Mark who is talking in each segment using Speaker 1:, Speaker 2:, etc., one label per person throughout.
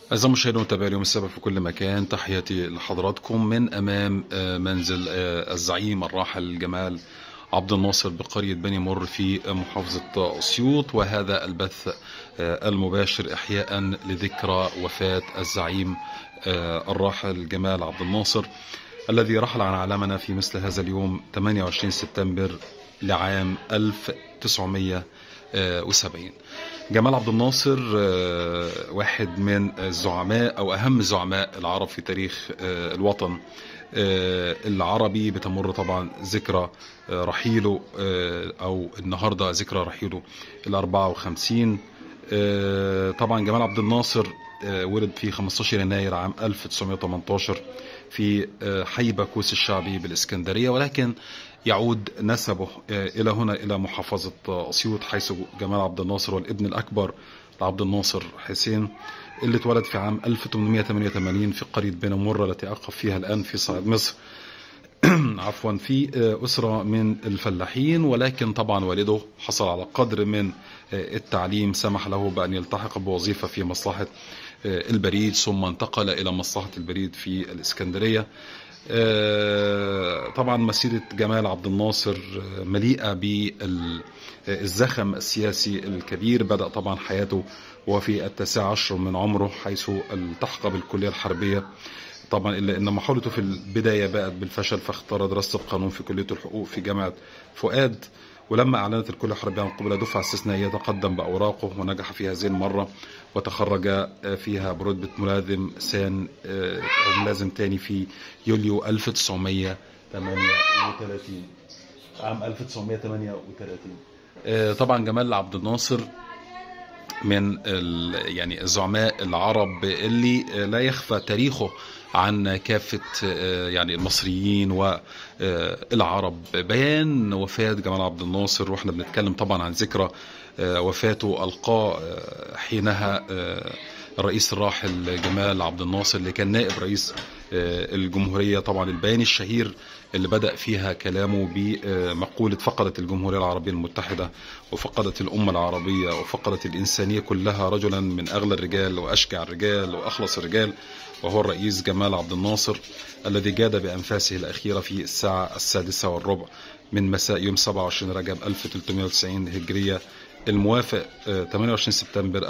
Speaker 1: أعزائي المشاهدين ومتابعي اليوم السابع في كل مكان تحياتي لحضراتكم من أمام آه، منزل آه، الزعيم الراحل جمال عبد الناصر بقرية بني مر في محافظة أسيوط وهذا البث آه، المباشر إحياء لذكرى وفاة الزعيم آه، الراحل جمال عبد الناصر الذي رحل عن عالمنا في مثل هذا اليوم 28 سبتمبر لعام 1970 جمال عبد الناصر آه، واحد من الزعماء او اهم زعماء العرب في تاريخ آه، الوطن آه، العربي بتمر طبعا ذكرى آه، رحيله آه، او النهارده ذكرى رحيله ال 54 آه، طبعا جمال عبد الناصر آه، ولد في 15 يناير عام 1918 في آه، حي باكوس الشعبي بالإسكندرية ولكن يعود نسبه آه، إلى هنا إلى محافظة آه، أسيوط حيث جمال عبد الناصر والابن الأكبر لعبد الناصر حسين اللي اتولد في عام 1888 في قرية بين مرة التي أقف فيها الآن في صعيد مصر عفوا في آه، أسرة من الفلاحين ولكن طبعا والده حصل على قدر من آه، التعليم سمح له بأن يلتحق بوظيفة في مصلحة آه، البريد ثم انتقل إلى مصلحة البريد في الإسكندرية آه، طبعا مسيرة جمال عبد الناصر آه، مليئة بالزخم السياسي الكبير بدأ طبعا حياته وفي التاسع عشر من عمره حيث التحق بالكلية الحربية طبعا الا ان محاولته في البدايه بقت بالفشل فاختار دراسه القانون في كليه الحقوق في جامعه فؤاد ولما اعلنت الكليه الحربيه عن قبول دفعه استثنائيه تقدم باوراقه ونجح في هذه المره وتخرج فيها برتبه ملازم سان او ملازم تاني في يوليو 1938 عام 1938 طبعا جمال عبد الناصر من ال- يعني الزعماء العرب اللي لا يخفى تاريخه عن كافة آه، يعني المصريين والعرب بيان وفاة جمال عبد الناصر واحنا بنتكلم طبعا عن ذكرى آه، وفاته ألقاه آه، حينها آه، الرئيس الراحل جمال عبد الناصر اللي كان نائب رئيس آه، الجمهورية طبعا البيان الشهير اللي بدأ فيها كلامه بمقولة فقدت الجمهورية العربية المتحدة وفقدت الأمة العربية وفقدت الإنسانية كلها رجلا من أغلى الرجال وأشجع الرجال وأخلص الرجال وهو الرئيس جمال عبد الناصر الذي جاد بأنفاسه الأخيرة في الساعة السادسة والربع من مساء يوم 27 رجب 1390 هجرية الموافق آه، 28 سبتمبر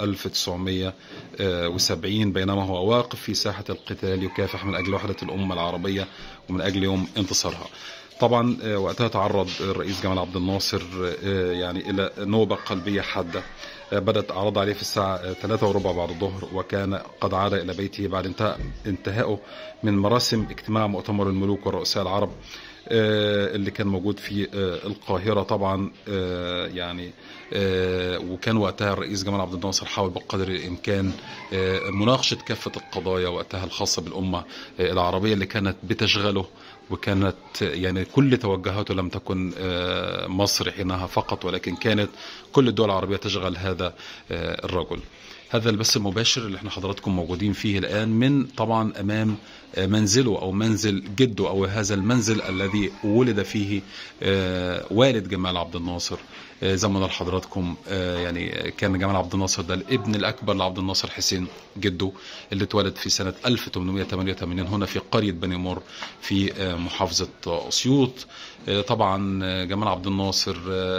Speaker 1: 1970 بينما هو واقف في ساحة القتال يكافح من أجل وحدة الأمة العربية ومن أجل يوم انتصارها طبعا آه، وقتها تعرض الرئيس جمال عبد الناصر آه، يعني إلى نوبة قلبية حادة آه، بدأت أعراض عليه في الساعة 3 وربع بعد الظهر وكان قد عاد إلى بيته بعد انتهاء انتهائه من مراسم اجتماع مؤتمر الملوك والرؤساء العرب آه، اللي كان موجود في آه، القاهرة طبعا آه، يعني آه، وكان وقتها الرئيس جمال عبد الناصر حاول بقدر الإمكان آه، مناقشة كافة القضايا وقتها الخاصة بالأمة آه، العربية اللي كانت بتشغله وكانت يعني كل توجهاته لم تكن آه، مصر حينها فقط ولكن كانت كل الدول العربية تشغل هذا آه، الرجل هذا البث المباشر اللي احنا حضراتكم موجودين فيه الآن من طبعا أمام آه، منزله أو منزل جده أو هذا المنزل الذي ولد فيه آه، والد جمال عبد الناصر آه، زي ما قلنا لحضراتكم آه، يعني كان جمال عبد الناصر ده الابن الأكبر لعبد الناصر حسين جده اللي اتولد في سنة 1888 هنا في قرية بني مر في آه، محافظة أسيوط آه، طبعا آه، جمال عبد الناصر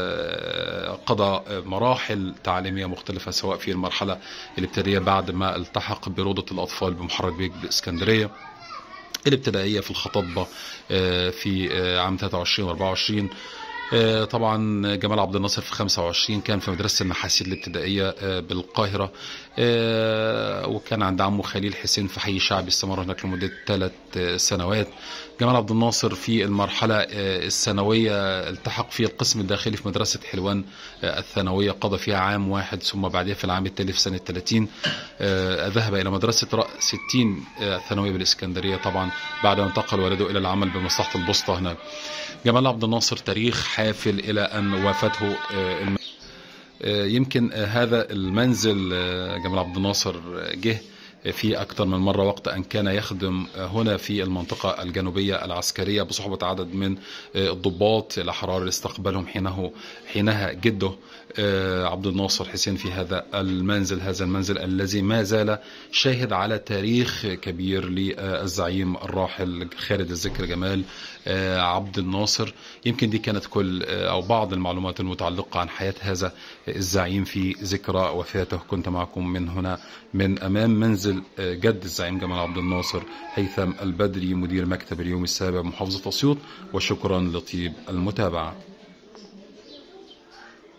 Speaker 1: آه، قضى آه، مراحل تعليمية مختلفة سواء في المرحلة الابتدائية بعد ما التحق بروضة الأطفال بمحرر بيك بإسكندرية الابتدائية في الخطبة آه، في آه، عام 23 و 24 آه، طبعا جمال عبد الناصر في 25 كان في مدرسة المحاسيد الابتدائية آه، بالقاهرة آه، وكان عند عمه خليل حسين في حي شعبي استمر هناك لمدة ثلاث سنوات جمال عبد الناصر في المرحلة آه، الثانوية التحق في القسم الداخلي في مدرسة حلوان آه، الثانوية قضى فيها عام واحد ثم بعدها في العام التالي في سنة 30 آه، ذهب إلى مدرسة رأس 60 آه، الثانوية بالإسكندرية طبعا بعد أن انتقل والده إلى العمل بمصلحة البوسطة هناك جمال عبد الناصر تاريخ حافل إلى أن وافته آه، الم- آه، يمكن آه، هذا المنزل آه، جمال عبد الناصر آه، جه في أكثر من مرة وقت أن كان يخدم هنا في المنطقة الجنوبية العسكرية بصحبة عدد من الضباط الأحرار اللي استقبلهم حينه حينها جده عبد الناصر حسين في هذا المنزل هذا المنزل الذي ما زال شاهد على تاريخ كبير للزعيم الراحل خالد الذكر جمال عبد الناصر يمكن دي كانت كل أو بعض المعلومات المتعلقة عن حياة هذا الزعيم في ذكرى وفاته كنت معكم من هنا من أمام منزل جد الزعيم جمال عبد الناصر هيثم البدري مدير مكتب اليوم السابع محافظة أسيوط وشكرا لطيب المتابعة